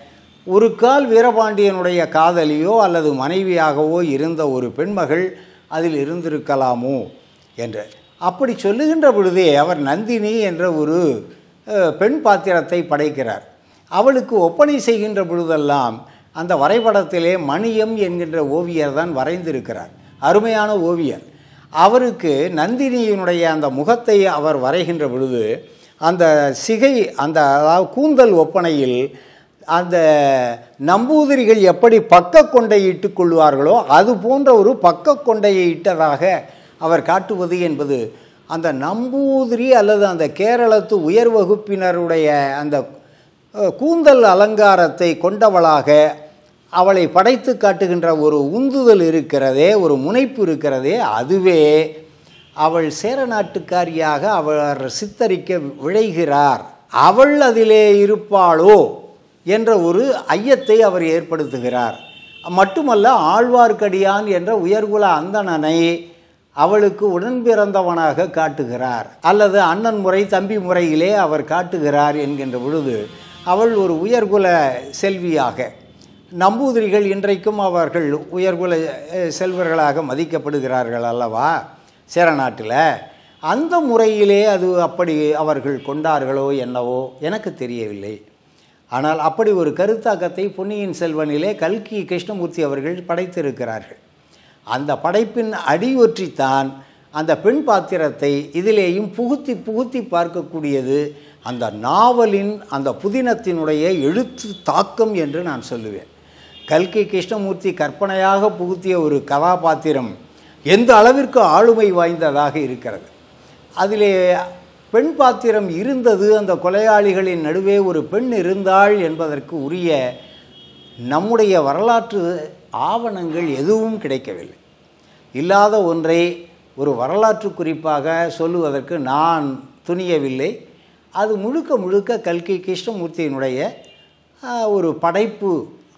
ஒரு கால் வீரபாண்டியனுடைய காதலியோ அல்லது மனைவியாகவோ இருந்த ஒரு பெண்மகள் அதில் இருந்திருக்கலாமோ என்று அப்படி சொல்லுகின்ற பொழுதே அவர் நந்தினி என்ற ஒரு அஹ், பெண் பாத்திரத்தை படைக்கிறார் அவளுக்கு ஒப்பனை செய்கின்ற பொழுதெல்லாம் அந்த வரைபடத்திலே மணியம் என்கின்ற ஓவியர் தான் வரைந்திருக்கிறார் அருமையான ஓவியர் அவருக்கு நந்தினியினுடைய அந்த முகத்தை அவர் வரைகின்ற பொழுது அந்த சிகை அந்த அதாவது கூந்தல் ஒப்பனையில் அந்த நம்பூதிரிகள் எப்படி பக்க கொண்டை இட்டுக் கொள்வார்களோ அது போன்ற ஒரு பக்க கொண்டையை இட்டதாக அவர் காட்டுவது என்பது அந்த நம்பூதிரி அல்லது அந்த கேரளத்து உயர் வகுப்பினருடைய அந்த அஹ், கூந்தல் அலங்காரத்தை கொண்டவளாக அவளை படைத்து காட்டுகின்ற ஒரு உந்துதல் இருக்கிறதே ஒரு முனைப்பு இருக்கிறதே அதுவே அவள் சேர நாட்டுக்காரியாக அவர் சித்தரிக்க விழைகிறார் அவள் அதிலே இருப்பாளோ என்ற ஒரு ஐயத்தை அவர் ஏற்படுத்துகிறார் மட்டுமல்ல ஆழ்வார்க்கடியான் என்ற உயர்குல அந்தணனை அவளுக்கு உடன் பிறந்தவனாக காட்டுகிறார் அல்லது அண்ணன் முறை தம்பி முறையிலே அவர் காட்டுகிறார் என்கின்ற பொழுது அவள் ஒரு உயர்குல செல்வியாக நம்பூதிரிகள் இன்றைக்கும் அவர்கள் உயர்குல அஹ், செல்வர்களாக மதிக்கப்படுகிறார்கள் அல்லவா சேரநாட்டில் அந்த முறையிலே அது அப்படி அவர்கள் கொண்டார்களோ என்னவோ எனக்கு தெரியவில்லை ஆனால் அப்படி ஒரு கருத்தாக்கத்தை பொன்னியின் செல்வனிலே கல்கி கிருஷ்ணமூர்த்தி அவர்கள் படைத்திருக்கிறார்கள் அந்த படைப்பின் அடியொற்றித்தான் அந்த பெண் பாத்திரத்தை இதிலேயும் புகுத்தி புகுத்தி பார்க்கக்கூடியது அந்த நாவலின் அந்த புதினத்தினுடைய எழுத்து தாக்கம் என்று நான் சொல்லுவேன் கல்கி கிருஷ்ணமூர்த்தி கற்பனையாக புகுத்திய ஒரு கதாபாத்திரம் எந்த அளவிற்கு ஆளுமை வாய்ந்ததாக இருக்கிறது அதிலே பெண் பாத்திரம் இருந்தது அந்த கொலையாளிகளின் நடுவே ஒரு பெண் இருந்தாள் என்பதற்கு உரிய நம்முடைய வரலாற்று ஆவணங்கள் எதுவும் கிடைக்கவில்லை இல்லாத ஒன்றை ஒரு வரலாற்று குறிப்பாக சொல்லுவதற்கு நான் துணியவில்லை அது முழுக்க முழுக்க கல்கி கிருஷ்ணமூர்த்தியினுடைய ஆ, ஒரு படைப்பு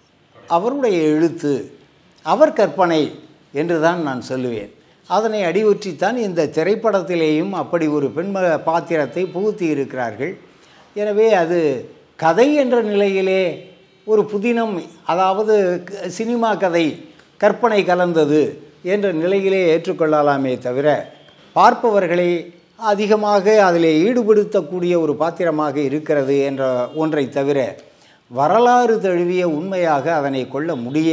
அவருடைய எழுத்து அவர் கற்பனை என்று தான் நான் சொல்லுவேன் அதனை அடிவொற்றித்தான் இந்த திரைப்படத்திலேயும் அப்படி ஒரு பெண்ம பாத்திரத்தை புகுத்தி இருக்கிறார்கள் எனவே அது கதை என்ற நிலையிலே ஒரு புதினம் அதாவது க- சினிமா கதை கற்பனை கலந்தது என்ற நிலையிலே ஏற்றுக்கொள்ளலாமே தவிர பார்ப்பவர்களை அதிகமாக அதில் ஈடுபடுத்தக்கூடிய ஒரு பாத்திரமாக இருக்கிறது என்ற ஒன்றை தவிர வரலாறு தழுவிய உண்மையாக அதனை கொள்ள முடிய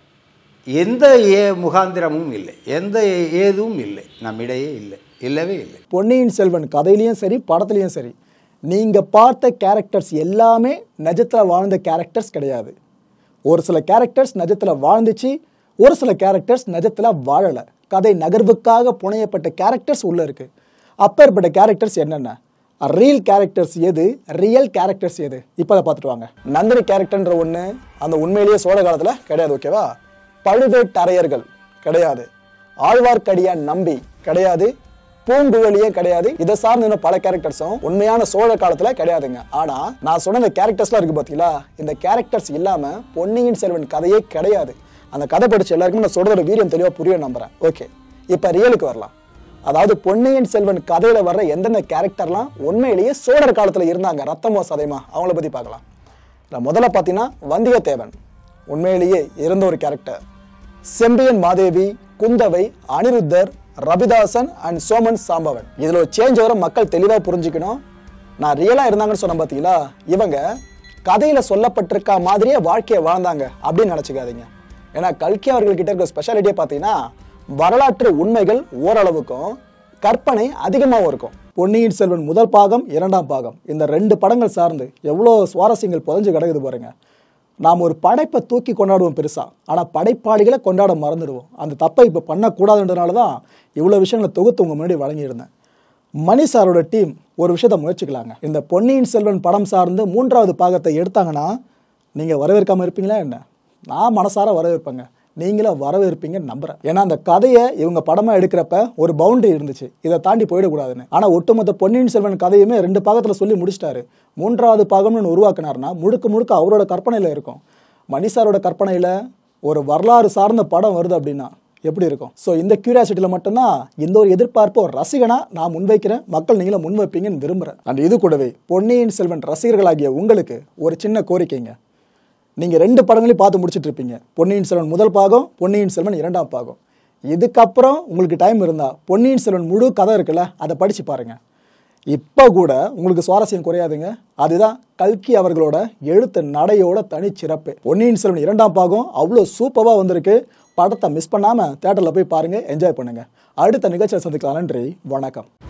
எந்த ஏ முகாந்திரமும் இல்லை எந்த ஏதும் இல்லை நம்மிடையே இல்லை இல்லவே இல்லை பொன்னியின் செல்வன் கதையிலையும் சரி படத்துலையும் சரி நீங்கள் பார்த்த கேரக்டர்ஸ் எல்லாமே நிஜத்தில் வாழ்ந்த கேரக்டர்ஸ் கிடையாது ஒரு சில கேரக்டர்ஸ் நிஜத்தில் வாழ்ந்துச்சு ஒரு சில கேரக்டர்ஸ் நிஜத்தில் வாழலை கதை நகர்வுக்காக புனையப்பட்ட கேரக்டர்ஸ் உள்ளே இருக்குது அப்பேற்பட்ட கேரக்டர்ஸ் என்னென்ன ரியல் கேரக்டர்ஸ் எது ரியல் கேரக்டர்ஸ் எது இப்போ அதை பார்த்துட்டு வாங்க நந்தினி கேரக்டர்ன்ற ஒன்று அந்த உண்மையிலேயே சோழ காலத்தில் கிடையாது ஓகேவா பழுவேட்டரையர்கள் கிடையாது ஆழ்வார்க்கடியான் நம்பி கிடையாது பூங்குழலியே கிடையாது இதை சார்ந்து இன்னும் பல கேரக்டர்ஸும் உண்மையான சோழ காலத்துல கிடையாதுங்க ஆனா நான் சொன்ன இந்த கேரக்டர்ஸ்லாம் இருக்கு பாத்தீங்களா இந்த கேரக்டர்ஸ் இல்லாம பொன்னியின் செல்வன் கதையே கிடையாது அந்த கதை படிச்ச எல்லாருக்கும் நான் சொல்றதோட வீரியம் தெளிவா புரிய நம்புறேன் ஓகே இப்ப ரியலுக்கு வரலாம் அதாவது பொன்னியின் செல்வன் கதையில வர்ற எந்தெந்த கேரக்டர்லாம் உண்மையிலேயே சோழர் காலத்துல இருந்தாங்க ரத்தமோ சதைமா அவங்கள பத்தி பார்க்கலாம் நான் முதல்ல பார்த்தீங்கன்னா வந்தியத்தேவன் உண்மையிலேயே இருந்த ஒரு கேரக்டர் செம்பியன் மாதேவி குந்தவை அனிருத்தர் ரவிதாசன் அண்ட் சோமன் சாம்பவன் இதுல ஒரு சேஞ்ச் வர மக்கள் தெளிவா புரிஞ்சுக்கணும் நான் ரியலா இருந்தாங்கன்னு சொன்ன பார்த்தீங்களா இவங்க கதையில சொல்லப்பட்டிருக்க மாதிரியே வாழ்க்கையை வாழ்ந்தாங்க அப்படின்னு நினைச்சுக்காதீங்க ஏன்னா கல்கி அவர்கள்கிட்ட இருக்கிற ஸ்பெஷாலிட்டியே பார்த்தீங்கன்னா வரலாற்று உண்மைகள் ஓரளவுக்கும் கற்பனை அதிகமாகவும் இருக்கும் பொன்னியின் செல்வன் முதல் பாகம் இரண்டாம் பாகம் இந்த ரெண்டு படங்கள் சார்ந்து எவ்வளோ சுவாரஸ்யங்கள் புதஞ்சு கிடக்குது பாருங்க நாம் ஒரு படைப்பை தூக்கி கொண்டாடுவோம் பெருசா ஆனால் படைப்பாளிகளை கொண்டாட மறந்துடுவோம் அந்த தப்பை இப்போ பண்ணக்கூடாதுன்றனால தான் இவ்வளோ விஷயங்களை தொகுத்து உங்க முன்னாடி வழங்கியிருந்தேன் மணி சாரோட டீம் ஒரு விஷயத்த முயற்சிக்கலாங்க இந்த பொன்னியின் செல்வன் படம் சார்ந்து மூன்றாவது பாகத்தை எடுத்தாங்கன்னா நீங்கள் வரவேற்காமல் இருப்பீங்களா என்ன நான் மனசார வரவேற்பேங்க நீங்களும் வரவேற்பீங்கன்னு நம்புறேன் ஏன்னா அந்த கதையை இவங்க படமா எடுக்கிறப்ப ஒரு பவுண்டரி இருந்துச்சு இதை தாண்டி போயிடக்கூடாதுன்னு ஆனா ஒட்டுமொத்த பொன்னியின் செல்வன் கதையுமே ரெண்டு பாகத்துல சொல்லி முடிச்சிட்டாரு மூன்றாவது பாகம்னு ஒன்று உருவாக்குனாருன்னா முழுக்க முழுக்க அவரோட கற்பனையில இருக்கும் மணிசாரோட கற்பனையில ஒரு வரலாறு சார்ந்த படம் வருது அப்படின்னா எப்படி இருக்கும் ஸோ இந்த கியூரியாசிட்டியில் மட்டும்தான் இந்த ஒரு எதிர்பார்ப்பு ஒரு ரசிகனா நான் முன்வைக்கிறேன் மக்கள் நீங்களும் முன்வைப்பீங்கன்னு விரும்புகிறேன் அண்ட் இது கூடவே பொன்னியின் செல்வன் ரசிகர்களாகிய உங்களுக்கு ஒரு சின்ன கோரிக்கைங்க நீங்கள் ரெண்டு படங்களையும் பார்த்து முடிச்சிட்டு இருப்பீங்க பொன்னியின் செல்வன் முதல் பாகம் பொன்னியின் செல்வன் இரண்டாம் பாகம் இதுக்கப்புறம் உங்களுக்கு டைம் இருந்தால் பொன்னியின் செல்வன் முழு கதை இருக்குல்ல அதை படித்து பாருங்க இப்போ கூட உங்களுக்கு சுவாரஸ்யம் குறையாதுங்க அதுதான் கல்கி அவர்களோட எழுத்து நடையோட தனிச்சிறப்பு பொன்னியின் செல்வன் இரண்டாம் பாகம் அவ்வளோ சூப்பராக வந்திருக்கு படத்தை மிஸ் பண்ணாமல் தேட்டரில் போய் பாருங்கள் என்ஜாய் பண்ணுங்கள் அடுத்த நிகழ்ச்சியை சந்திக்கலாம் நன்றி வணக்கம்